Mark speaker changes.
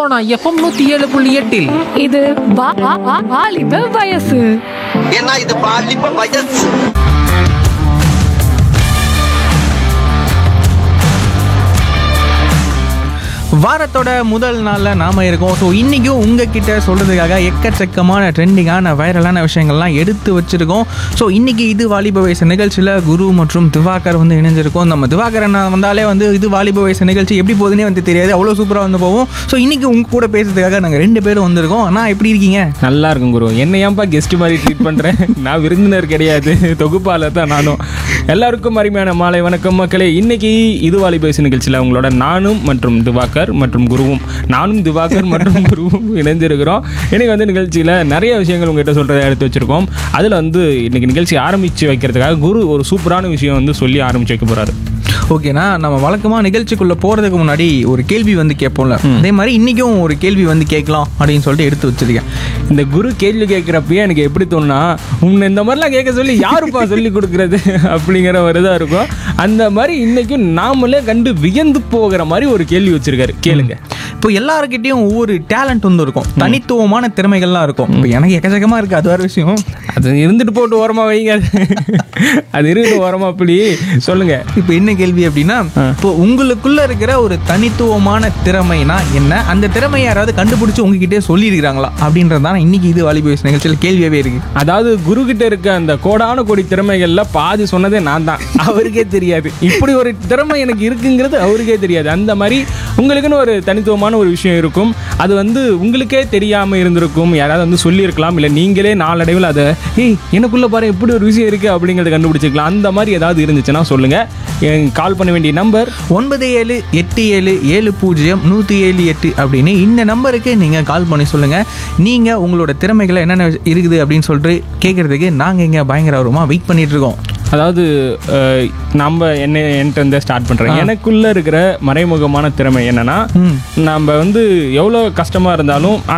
Speaker 1: Sona FM நூத்தி ஏழு புள்ளி எட்டில்
Speaker 2: இது வா- வா- வா- வாலிப வயசு
Speaker 3: ஏன்னா இது பாலிப்ப வயசு
Speaker 4: வாரத்தோட முதல் நாளில் நாம இருக்கோம் ஸோ இன்றைக்கும் உங்ககிட்ட சொல்கிறதுக்காக எக்கச்சக்கமான ட்ரெண்டிங்கான வைரலான விஷயங்கள்லாம் எடுத்து வச்சுருக்கோம் ஸோ இன்றைக்கி இது வாலிப வயசு நிகழ்ச்சியில் குரு மற்றும் திவாகர் வந்து இணைஞ்சிருக்கோம் நம்ம திவாகர் அண்ணா வந்தாலே வந்து இது வாலிப வயசு நிகழ்ச்சி எப்படி போகுதுன்னே வந்து தெரியாது அவ்வளோ சூப்பராக வந்து போவோம் ஸோ இன்றைக்கி உங்க கூட பேசுறதுக்காக நாங்கள் ரெண்டு பேரும் வந்திருக்கோம் அண்ணா எப்படி இருக்கீங்க
Speaker 5: நல்லா இருக்கும் குரு என்ன ஏன்பா கெஸ்ட் மாதிரி ட்ரீட் பண்ணுறேன் நான் விருந்தினர் கிடையாது தொகுப்பாளர் தான் நானும் எல்லாருக்கும் அருமையான மாலை வணக்கம் மக்களே இன்னைக்கு இது வாலி பேசு நிகழ்ச்சியில் உங்களோட நானும் மற்றும் திவாகர் மற்றும் குருவும் நானும் திவாகர் மற்றும் குருவும் இணைஞ்சிருக்கிறோம் இன்னைக்கு வந்து நிகழ்ச்சியில் நிறைய விஷயங்கள் உங்ககிட்ட சொல்கிறத எடுத்து வச்சிருக்கோம் அதில் வந்து இன்னைக்கு நிகழ்ச்சி ஆரம்பித்து வைக்கிறதுக்காக குரு ஒரு சூப்பரான விஷயம் வந்து சொல்லி ஆரம்பிச்சு வைக்க போகிறாரு
Speaker 4: ஓகேண்ணா நம்ம வழக்கமாக நிகழ்ச்சிக்குள்ளே போகிறதுக்கு முன்னாடி ஒரு கேள்வி வந்து கேட்போம்ல அதே மாதிரி இன்றைக்கும் ஒரு கேள்வி வந்து கேட்கலாம் அப்படின்னு சொல்லிட்டு எடுத்து வச்சிருக்கேன்
Speaker 5: இந்த குரு கேள்வி கேட்குறப்பயே எனக்கு எப்படி தோணுனா உன்னை இந்த மாதிரிலாம் கேட்க சொல்லி யாருப்பா சொல்லி கொடுக்குறது அப்படிங்கிற ஒரு இதாக இருக்கும் அந்த மாதிரி இன்னைக்கும் நாமளே கண்டு வியந்து போகிற மாதிரி ஒரு கேள்வி வச்சிருக்காரு கேளுங்க
Speaker 4: இப்போ எல்லாருக்கிட்டையும் ஒவ்வொரு டேலண்ட் வந்து இருக்கும் தனித்துவமான திறமைகள்லாம் இருக்கும் இப்போ எனக்கு எக்கச்சக்கமாக இருக்குது அது வேறு விஷயம்
Speaker 5: அது இருந்துட்டு போட்டு ஓரமா வைங்க அது இருக்கட்டும் ஓரமா அப்படி சொல்லுங்க
Speaker 4: இப்போ என்ன கேள்வி அப்படின்னா இப்போ உங்களுக்குள்ள இருக்கிற ஒரு தனித்துவமான திறமைனா என்ன அந்த திறமையை யாராவது கண்டுபிடிச்சு உங்ககிட்டே சொல்லியிருக்கிறாங்களா அப்படின்றது தான் இன்னைக்கு இது வாலிப வயசு நிகழ்ச்சியில் கேள்வியாகவே இருக்கு
Speaker 5: அதாவது குரு கிட்ட இருக்க அந்த கோடான கோடி திறமைகள்ல பாதி சொன்னதே நான் தான் அவருக்கே தெரியாது இப்படி ஒரு திறமை எனக்கு இருக்குங்கிறது அவருக்கே தெரியாது அந்த மாதிரி உங்களுக்குன்னு ஒரு தனித்துவமான ஒரு விஷயம் இருக்கும் அது வந்து உங்களுக்கே தெரியாம இருந்திருக்கும் யாராவது வந்து சொல்லியிருக்கலாம் இல்லை நீங்களே நாளடைவில் அதை ஏய் எனக்குள்ள பாரு இப்படி ஒரு விஷயம் இருக்கு அப்படிங்கிறத கண்டுபிடிச்சிக்கலாம் அந்த மாதிரி ஏதாவது இருந்துச்சுன்னா சொல்லுங்க கால் பண்ண வேண்டிய நம்பர்
Speaker 4: ஒன்பது ஏழு எட்டு ஏழு ஏழு பூஜ்ஜியம் நூற்றி ஏழு எட்டு அப்படின்னு இந்த நம்பருக்கு நீங்கள் கால் பண்ணி சொல்லுங்கள் நீங்கள் உங்களோட திறமைகளை என்னென்ன இருக்குது அப்படின்னு சொல்லிட்டு கேட்குறதுக்கு நாங்கள் இங்கே பயங்கர ஆர்வமாக வெயிட் பண்ணிட்டு இருக்கோம்
Speaker 5: அதாவது அஹ், நம்ம என்ன என்கிட்ட இருந்து ஸ்டார்ட் பண்றேன் எனக்குள்ள இருக்கிற மறைமுகமான திறமை என்னன்னா நம்ம வந்து எவ்வளோ கஷ்டமா இருந்தாலும்